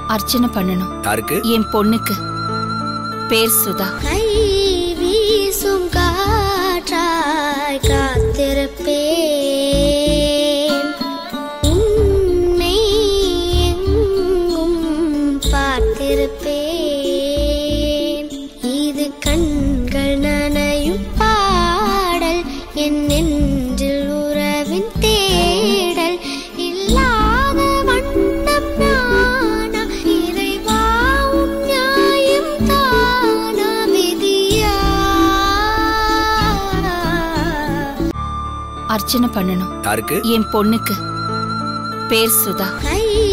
அர்ச்சனை பண்ணணும் யாருக்கு என் பொண்ணுக்கு பேர் சுதா கை வீசும் காற்றாய் காத்திருப்பேன் உன்னை எங்கும் பார்த்திருப்பேன் இது கண்கள் நனையும் பாடல் என் நெஞ்சில் உறவின் தேடல் இல்லாத வண்ணம் நானா இறைவா உன் நியாயம் தானா விதியா அர்ச்சனை பண்ணணும் யாருக்கு என் பொண்ணுக்கு பேர் சுதா கை